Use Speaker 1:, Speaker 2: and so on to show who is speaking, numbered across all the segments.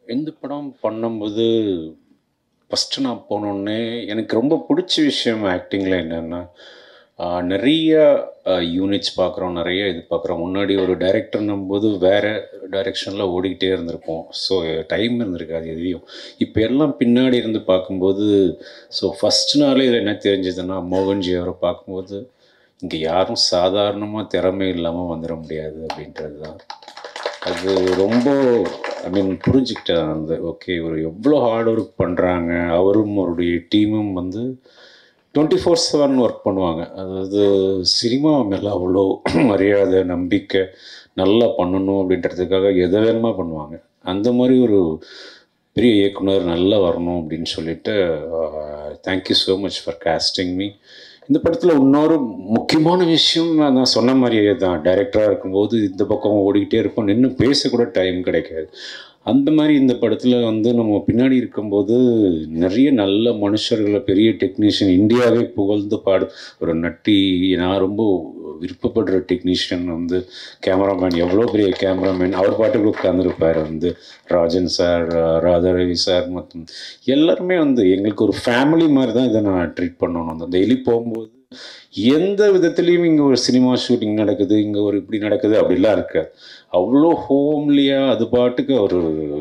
Speaker 1: இந்த படம் பண்ணும்போது ஃபஸ்ட்டு நான் போனோடனே எனக்கு ரொம்ப பிடிச்ச விஷயம் ஆக்டிங்கில் என்னென்னா நிறைய யூனிட்ஸ் பார்க்குறோம் நிறைய இது பார்க்குறோம் முன்னாடி ஒரு டைரக்டர்னும் போது வேறு டைரெக்ஷனில் ஓடிக்கிட்டே இருந்திருப்போம் ஸோ டைம் இருந்திருக்காது எதையும் இப்போ எல்லாம் பின்னாடி இருந்து பார்க்கும்போது ஸோ ஃபஸ்ட் நாளே இதில் என்ன தெரிஞ்சதுன்னா மோகன்ஜி அவரை பார்க்கும்போது இங்கே யாரும் சாதாரணமாக திறமை இல்லாமல் வந்துட முடியாது அப்படின்றது தான் அது ரொம்ப ஐ மீன் புரிஞ்சுக்கிட்டேன் அந்த ஓகே ஒரு எவ்வளோ ஹார்ட் ஒர்க் பண்ணுறாங்க அவரும் அவருடைய டீமும் வந்து டுவெண்ட்டி ஃபோர் செவன் ஒர்க் பண்ணுவாங்க அதாவது சினிமா மேலே அவ்வளோ மரியாதை நம்பிக்கை நல்லா பண்ணணும் அப்படின்றதுக்காக எதை வேணுமா பண்ணுவாங்க அந்த மாதிரி ஒரு பெரிய இயக்குனர் நல்லா வரணும் அப்படின்னு சொல்லிட்டு thank you so much for casting me இந்த படத்தில் இன்னொரு முக்கியமான விஷயம் நான் சொன்ன மாதிரியே தான் டைரக்டராக இருக்கும்போது இந்த பக்கம் ஓடிக்கிட்டே இருப்போம் நின்று பேசக்கூட டைம் கிடைக்காது அந்த மாதிரி இந்த படத்தில் வந்து நம்ம பின்னாடி இருக்கும்போது நிறைய நல்ல மனுஷர்களை பெரிய டெக்னீஷியன் இந்தியாவே புகழ்ந்து பாடு ஒரு நட்டி நான் ரொம்ப விருப்பப்படுற டெக்னீஷியன் வந்து கேமராமேன் எவ்வளோ பெரிய கேமராமேன் அவர் பாட்டுக்கு உட்காந்துருப்பார் வந்து ராஜன் சார் ராதாரவி சார் மற்றும் எல்லாருமே வந்து எங்களுக்கு ஒரு ஃபேமிலி மாதிரி தான் இதை நான் ட்ரீட் பண்ணணும் அந்த டெய்லி போகும்போது எந்த விதத்துலேயும் இங்கே ஒரு சினிமா ஷூட்டிங் நடக்குது இங்கே ஒரு இப்படி நடக்குது அப்படிலாம் இருக்காது அவ்வளோ ஹோம்லியாக அது பாட்டுக்கு அவர்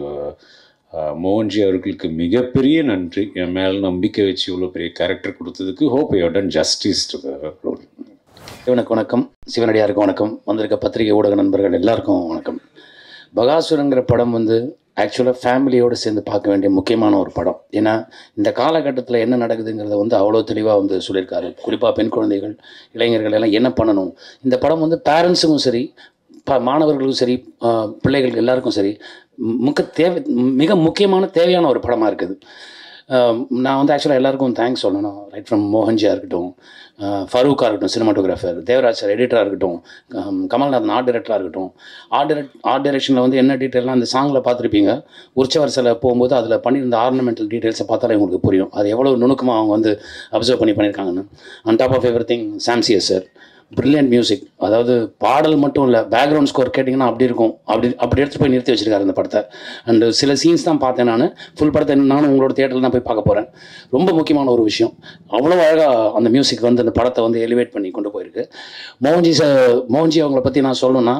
Speaker 1: மோகன்ஜி அவர்களுக்கு மிகப்பெரிய நன்றி என் மேலே நம்பிக்கை வச்சு இவ்வளோ பெரிய கேரக்டர் கொடுத்ததுக்கு hope you done justice to role
Speaker 2: சிவனுக்கு வணக்கம் சிவனடியாருக்கு வணக்கம் வந்திருக்க பத்திரிகை ஊடக நண்பர்கள் எல்லாருக்கும் வணக்கம் பகாசுரங்கிற படம் வந்து ஆக்சுவலாக ஃபேமிலியோடு சேர்ந்து பார்க்க வேண்டிய முக்கியமான ஒரு படம் ஏன்னா இந்த காலகட்டத்தில் என்ன நடக்குதுங்கிறத வந்து அவ்வளோ தெளிவாக வந்து சொல்லியிருக்காரு குறிப்பாக பெண் குழந்தைகள் இளைஞர்கள் எல்லாம் என்ன பண்ணணும் இந்த படம் வந்து பேரண்ட்ஸுக்கும் சரி ப மாணவர்களுக்கும் சரி ஆஹ் பிள்ளைகளுக்கு எல்லாருக்கும் சரி மிக தேவை மிக முக்கியமான தேவையான ஒரு படமாக இருக்குது ஆஹ் நான் வந்து ஆக்சுவலாக எல்லாருக்கும் தேங்க்ஸ் சொல்லணும் ரைட் ஃப்ரம் மோகன்ஜியாக இருக்கட்டும் ஆஹ் ஃபரூக்காக இருக்கட்டும் சினிமாட்டோகிராஃபர் தேவராஜ் சார் எடிட்டராக இருக்கட்டும் ஆம், கமல்நாதன் ஆர்ட் டைரக்டராக இருக்கட்டும் ஆர்ட் டைரக்ட் ஆர்ட் டைரக்ஷனில் வந்து என்ன டீட்டெயிலாம் அந்த சாங்கில் பார்த்துருப்பீங்க உற்சவரசில் போகும்போது அதில் பண்ணியிருந்த ஆர்னமெண்டல் டீட்டெயில்ஸை பார்த்தாலே உங்களுக்கு புரியும் அது எவ்வளோ நுணுக்கமாக அவங்க வந்து அப்சர்வ் பண்ணி பண்ணியிருக்காங்கன்னு on top of everything Sam CS sir brilliant music அதாவது பாடல் மட்டும் இல்லை பேக்ரவுண்ட் ஸ்கோர் கேட்டிங்கன்னா அப்படி இருக்கும் அப்படி அப்படி எடுத்துகிட்டு போய் நிறுத்தி வச்சிருக்காரு இந்த படத்தை அண்டு சில சீன்ஸ் தான் பார்த்தேன் நான் ஃபுல் படத்தை நானும் உங்களோட தேட்டரில் தான் போய் பார்க்க போகிறேன் ரொம்ப முக்கியமான ஒரு விஷயம் அவ்வளோ அழகாக அந்த மியூசிக் வந்து அந்த படத்தை வந்து எலிவேட் பண்ணி கொண்டு போயிருக்கு மோகன்ஜி சார் மோகன்ஜி அவங்கள பற்றி நான் சொல்லணும்னா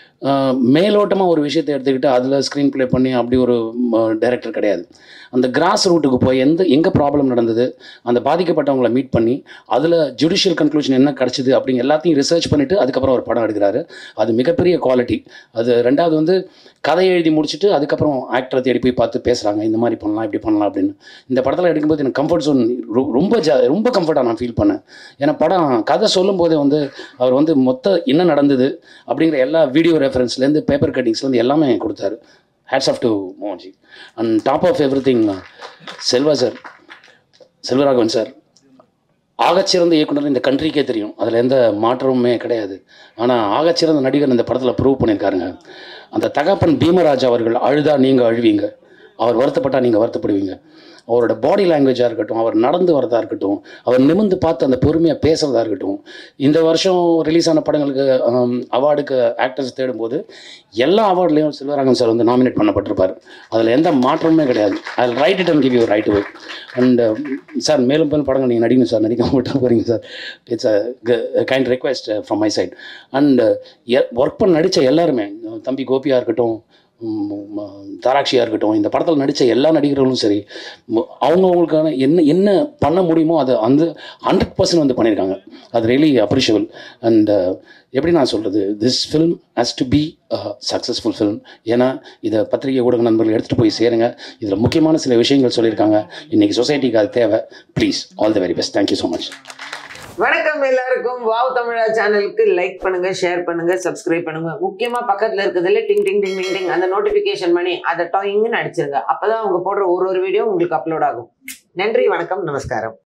Speaker 2: மேலோட்டமாக ஒரு விஷயத்தை எடுத்துக்கிட்டு அதில் ஸ்க்ரீன் ப்ளே பண்ணி அப்படி ஒரு டைரக்டர் கிடையாது அந்த கிராஸ் ரூட்டுக்கு போய் எந்த எங்கே ப்ராப்ளம் நடந்தது அந்த பாதிக்கப்பட்டவங்களை மீட் பண்ணி அதில் ஜுடிஷியல் கன்க்ளூஷன் என்ன கிடச்சிது அப்படிங்க எல்லாத்தையும் ரிசர்ச் பண்ணிவிட்டு அதுக்கப்புறம் ஒரு படம் எடுக்கிறாரு அது மிகப்பெரிய குவாலிட்டி அது ரெண்டாவது வந்து கதை எழுதி முடிச்சுட்டு அதுக்கப்புறம் ஆக்டரை தேடி போய் பார்த்து பேசுகிறாங்க இந்த மாதிரி பண்ணலாம் இப்படி பண்ணலாம் அப்படின்னு இந்த படத்தில் எடுக்கும்போது எனக்கு கம்ஃபர்ட் ஜோன் ரொம்ப ஜா ரொம்ப கம்ஃபர்ட்டாக நான் ஃபீல் பண்ணேன் ஏன்னா படம் கதை சொல்லும் போதே வந்து அவர் வந்து மொத்த என்ன நடந்தது அப்படிங்கிற எல்லா வீடியோ ரெஃபரன்ஸ்லேருந்து பேப்பர் கட்டிங்ஸ்லேருந்து எல்லாமே கொடுத்தாரு hats off to Mohan G and top of everything Selva sir Selvaraghavan sir ஆகச்சிறந்த இயக்குனர் இந்த கண்ட்ரிக்கே தெரியும் அதில் எந்த மாற்றமுமே கிடையாது ஆனால் ஆகச்சிறந்த நடிகர் இந்த படத்தில் ப்ரூவ் பண்ணியிருக்காருங்க அந்த தகப்பன் பீமராஜ் அவர்கள் அழுதா நீங்கள் அழுவீங்க அவர் வருத்தப்பட்டால் நீங்கள் வருத்தப்படுவீங்க அவரோட பாடி லாங்குவேஜாக இருக்கட்டும் அவர் நடந்து வரதா இருக்கட்டும் அவர் நிமிந்து பார்த்து அந்த பொறுமையாக பேசுகிறதா இருக்கட்டும் இந்த வருஷம் ரிலீஸ் ஆன படங்களுக்கு அவார்டுக்கு ஆக்டர்ஸ் தேடும்போது எல்லா அவார்ட்லேயும் செல்வராகவன் சார் வந்து நாமினேட் பண்ணப்பட்டிருப்பார் அதில் எந்த மாற்றமுமே கிடையாது அதில் right it and give you right way and sir மேலும் மேலும் படங்கள் நீங்கள் நடிக்கணும் சார் நடிக்க மட்டும் போகிறீங்க sir it's a kind request from my side and work பண்ண நடித்த எல்லாருமே தம்பி கோபியாக இருக்கட்டும் ம், தாராட்சியாக இருக்கட்டும் இந்த படத்தில் நடித்த எல்லா நடிகர்களும் சரி மு- அவங்கவங்களுக்கான என்ன என்ன பண்ண முடியுமோ அதை அந்த ஹண்ட்ரட் பர்சன்ட் வந்து பண்ணியிருக்காங்க அது ரியலி அப்ரிஷியபிள் அண்ட் எப்படி நான் சொல்கிறது this film has to be successful film ஏன்னா இதை பத்திரிகை ஊடக நண்பர்கள் எடுத்துகிட்டு போய் சேருங்க இதில் முக்கியமான சில விஷயங்கள் சொல்லியிருக்காங்க இன்றைக்கி சொசைட்டிக்கு அது தேவை please all the very best thank you so much
Speaker 3: வணக்கம் எல்லாருக்கும் வாவ் தமிழா சேனலுக்கு லைக் பண்ணுங்க ஷேர் பண்ணுங்க சப்ஸ்கிரைப் பண்ணுங்க முக்கியமா பக்கத்துல இருக்கிறதுல டிங் டிங் டிங் டிங் டிங் அந்த நோட்டிபிகேஷன் பண்ணி அதை டாயிங்னு அடிச்சிருங்க அப்பதான் அவங்க போடுற ஒரு ஒரு வீடியோ உங்களுக்கு அப்லோட் ஆகும் நன்றி வணக்கம் நமஸ்காரம்